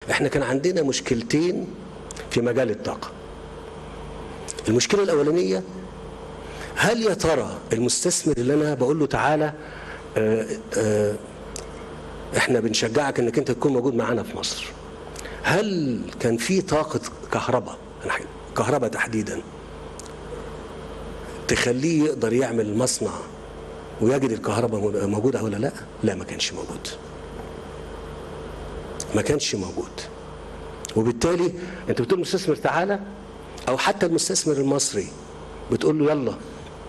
احنا كان عندنا مشكلتين في مجال الطاقه المشكله الاولانيه هل يا ترى المستثمر اللي انا بقول له تعالى آه، آه، احنا بنشجعك انك انت تكون موجود معانا في مصر هل كان في طاقه كهرباء كهرباء تحديدا تخليه يقدر يعمل مصنع ويجد الكهرباء موجوده ولا لا لا ما كانش موجود ما كانش موجود وبالتالي انت بتقول المستثمر تعالى او حتى المستثمر المصري بتقول له يلا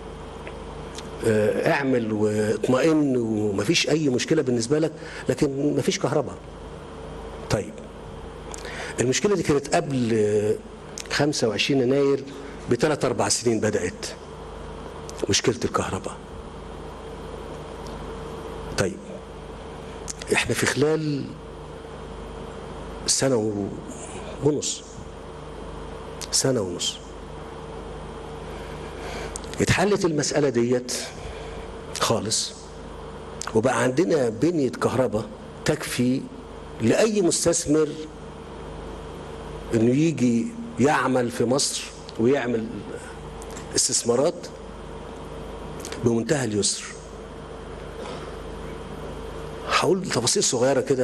آه، اعمل واطمئن ومفيش اي مشكله بالنسبه لك لكن مفيش كهرباء طيب المشكله دي كانت قبل آه، 25 يناير بثلاث اربع سنين بدات مشكله الكهرباء طيب احنا في خلال سنه و- ونص سنه ونص اتحلت المسألة ديت خالص وبقى عندنا بنية كهرباء تكفي لأي مستثمر إنه يجي يعمل في مصر ويعمل استثمارات بمنتهى اليسر هقول تفاصيل صغيرة كده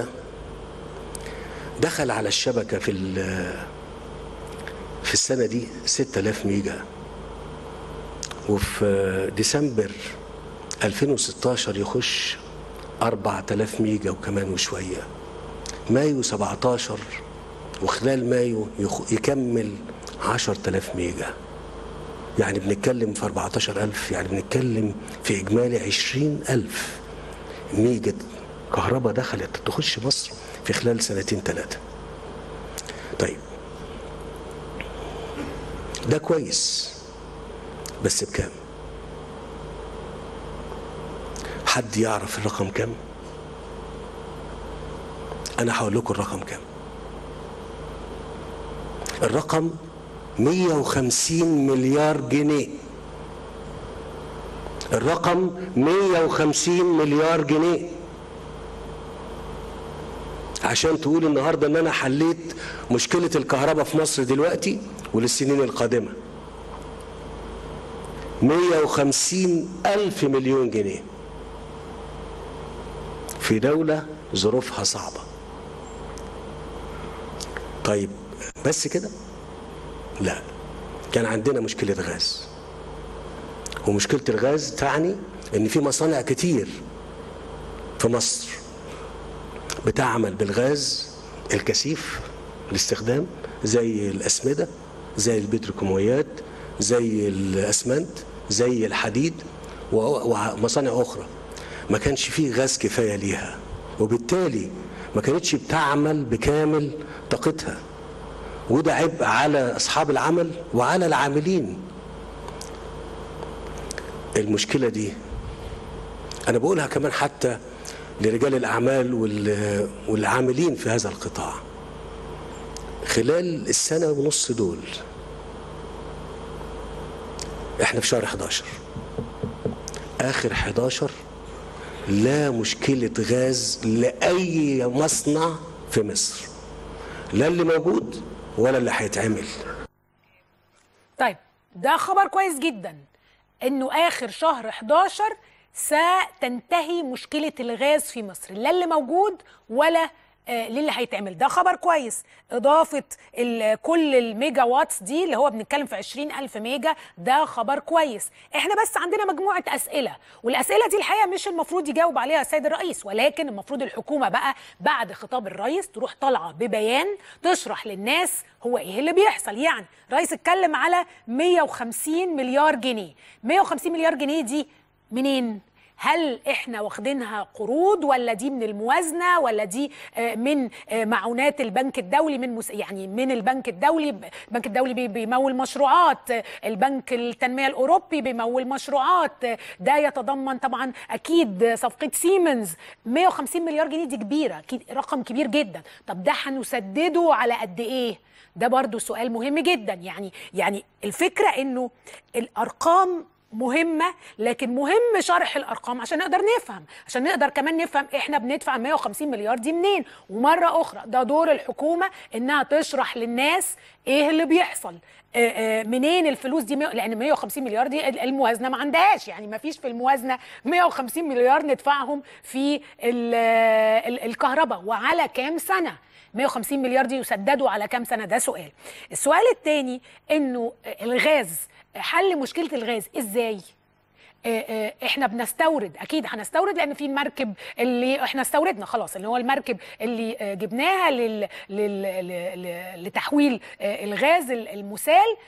دخل على الشبكة في ال- في السنة دي 6000 ميجا وفي ديسمبر 2016 يخش 4000 ميجا وكمان وشوية مايو 17 وخلال مايو يخ- يكمل 10000 ميجا يعني بنتكلم في 14000 يعني بنتكلم في إجمالي 20000 ميجا كهرباء دخلت تخش مصر في خلال سنتين ثلاثة طيب ده كويس بس بكام حد يعرف الرقم كام انا هقول لكم الرقم كام الرقم 150 مليار جنيه الرقم 150 مليار جنيه عشان تقول النهارده ان انا حليت مشكله الكهرباء في مصر دلوقتي وللسنين القادمه 150 ألف مليون جنيه في دولة ظروفها صعبة طيب بس كده لا كان عندنا مشكلة غاز ومشكلة الغاز تعني ان في مصانع كتير في مصر بتعمل بالغاز الكثيف الاستخدام زي الأسمدة زي البتروكيماويات زي الأسمنت زي الحديد و- ومصانع أخرى ما كانش فيه غاز كفاية ليها وبالتالي ما كانتش بتعمل بكامل طاقتها وده عبء على أصحاب العمل وعلى العاملين المشكلة دي أنا بقولها كمان حتى لرجال الأعمال وال- والعاملين في هذا القطاع خلال السنة ونص دول احنا في شهر 11 آخر 11 لا مشكلة غاز لأي مصنع في مصر لا اللي موجود ولا اللي هيتعمل طيب ده خبر كويس جدا انه اخر شهر 11 ستنتهي مشكله الغاز في مصر لا اللي موجود ولا آه، للي هيتعمل ده خبر كويس إضافة ال- كل الميجا واتس دي اللي هو بنتكلم في 20 ألف ميجا ده خبر كويس احنا بس عندنا مجموعة أسئلة والأسئلة دي الحقيقة مش المفروض يجاوب عليها السيد الرئيس ولكن المفروض الحكومة بقى بعد خطاب الرئيس تروح طالعة ببيان تشرح للناس هو ايه اللي بيحصل يعني الرئيس اتكلم على 150 مليار جنيه 150 مليار جنيه دي منين هل احنا واخدينها قروض ولا دي من الموازنه ولا دي آه، من آه، معونات البنك الدولي من مس... يعني من البنك الدولي البنك الدولي بي- بيمول مشروعات آه، البنك التنميه الاوروبي بيمول مشروعات آه، ده يتضمن طبعا اكيد آه، صفقه سيمنز 150 مليار جنيه دي كبيره أكيد رقم كبير جدا طب ده هنسدده على قد ايه ده برضو سؤال مهم جدا يعني يعني الفكره انه الارقام مهمة لكن مهم شرح الأرقام عشان نقدر نفهم عشان نقدر كمان نفهم إحنا بندفع 150 مليار دي منين ومرة أخرى ده دور الحكومة إنها تشرح للناس إيه اللي بيحصل آه، آه، منين الفلوس دي مية- لأن 150 مليار دي الموازنة ما عندهاش يعني ما فيش في الموازنة 150 مليار ندفعهم في ال- ال- الكهرباء وعلى كام سنة 150 مليار دي يسددوا على كام سنة ده سؤال السؤال الثاني إنه الغاز حل مشكله الغاز ازاي آه، آه، احنا بنستورد اكيد هنستورد لان في المركب اللي احنا استوردنا خلاص اللي هو المركب اللي آه، جبناها لل... لل... ل- لتحويل آه، الغاز ال- المسال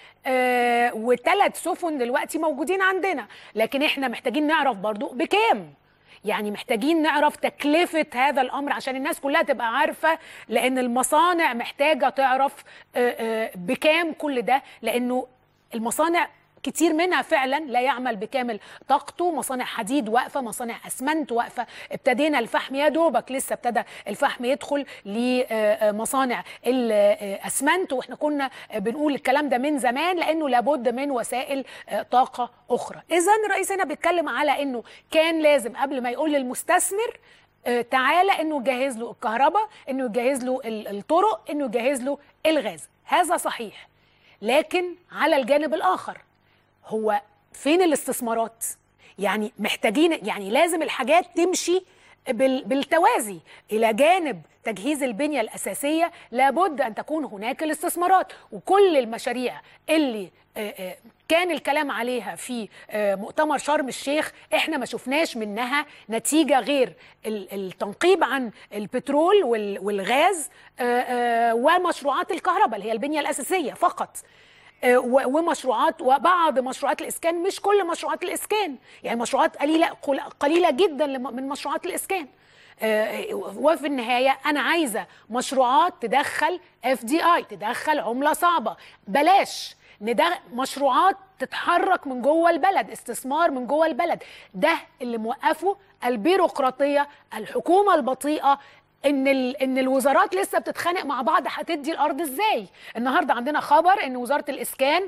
وثلاث سفن دلوقتي موجودين عندنا لكن احنا محتاجين نعرف برضو بكام يعني محتاجين نعرف تكلفة هذا الأمر عشان الناس كلها تبقى عارفة لأن المصانع محتاجة تعرف آه، آه، بكام كل ده لأنه المصانع كتير منها فعلا لا يعمل بكامل طاقته مصانع حديد واقفه مصانع اسمنت واقفه ابتدينا الفحم يا دوبك لسه ابتدى الفحم يدخل لمصانع الاسمنت واحنا كنا بنقول الكلام ده من زمان لانه لابد من وسائل آه، طاقه اخرى اذا الرئيس هنا بيتكلم على انه كان لازم قبل ما يقول للمستثمر آه، تعالى انه يجهز له الكهرباء انه يجهز له ال- الطرق انه يجهز له الغاز هذا صحيح لكن على الجانب الاخر هو فين الاستثمارات يعني محتاجين يعني لازم الحاجات تمشي بال- بالتوازي الى جانب تجهيز البنيه الاساسيه لابد ان تكون هناك الاستثمارات وكل المشاريع اللي آه، آه، كان الكلام عليها في آه، مؤتمر شرم الشيخ احنا ما شفناش منها نتيجه غير ال- التنقيب عن البترول وال- والغاز آه، آه، ومشروعات الكهرباء اللي هي البنيه الاساسيه فقط آه، و- ومشروعات وبعض مشروعات الاسكان مش كل مشروعات الاسكان يعني مشروعات قليله قل- قليله جدا لم- من مشروعات الاسكان آه، وفي النهايه انا عايزه مشروعات تدخل اف دي اي تدخل عمله صعبه بلاش ندغ... مشروعات تتحرك من جوه البلد استثمار من جوه البلد ده اللي موقفه البيروقراطيه الحكومه البطيئه ان ال... ان الوزارات لسه بتتخانق مع بعض هتدي الارض ازاي النهارده عندنا خبر ان وزاره الاسكان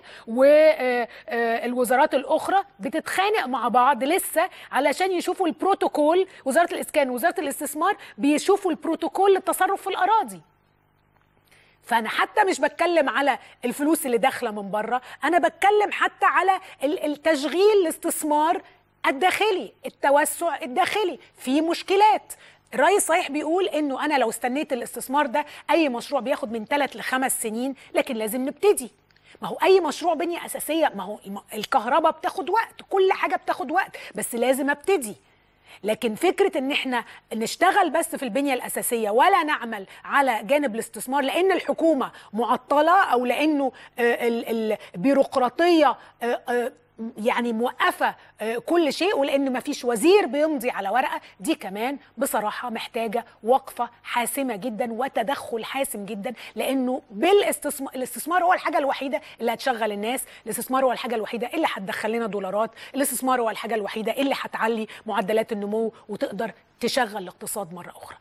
والوزارات الاخرى بتتخانق مع بعض لسه علشان يشوفوا البروتوكول وزاره الاسكان ووزاره الاستثمار بيشوفوا البروتوكول للتصرف في الاراضي فانا حتى مش بتكلم على الفلوس اللي داخله من بره انا بتكلم حتى على ال- التشغيل الاستثمار الداخلي التوسع الداخلي في مشكلات الرئيس صحيح بيقول انه انا لو استنيت الاستثمار ده اي مشروع بياخد من ثلاث لخمس سنين لكن لازم نبتدي ما هو اي مشروع بنيه اساسيه ما هو الم- الكهرباء بتاخد وقت كل حاجه بتاخد وقت بس لازم ابتدي لكن فكره ان احنا نشتغل بس في البنيه الاساسيه ولا نعمل على جانب الاستثمار لان الحكومه معطله او لانه آه، ال- البيروقراطيه آه، آه، يعني موقفه آه، كل شيء ولان ما فيش وزير بيمضي على ورقه دي كمان بصراحه محتاجه وقفه حاسمه جدا وتدخل حاسم جدا لانه بالاستثمار الاستثمار هو الحاجه الوحيده اللي هتشغل الناس الاستثمار هو الحاجه الوحيده اللي هتدخل لنا دولارات الاستثمار هو الحاجه الوحيده اللي هتعلي معدلات النمو وتقدر تشغل الاقتصاد مره اخرى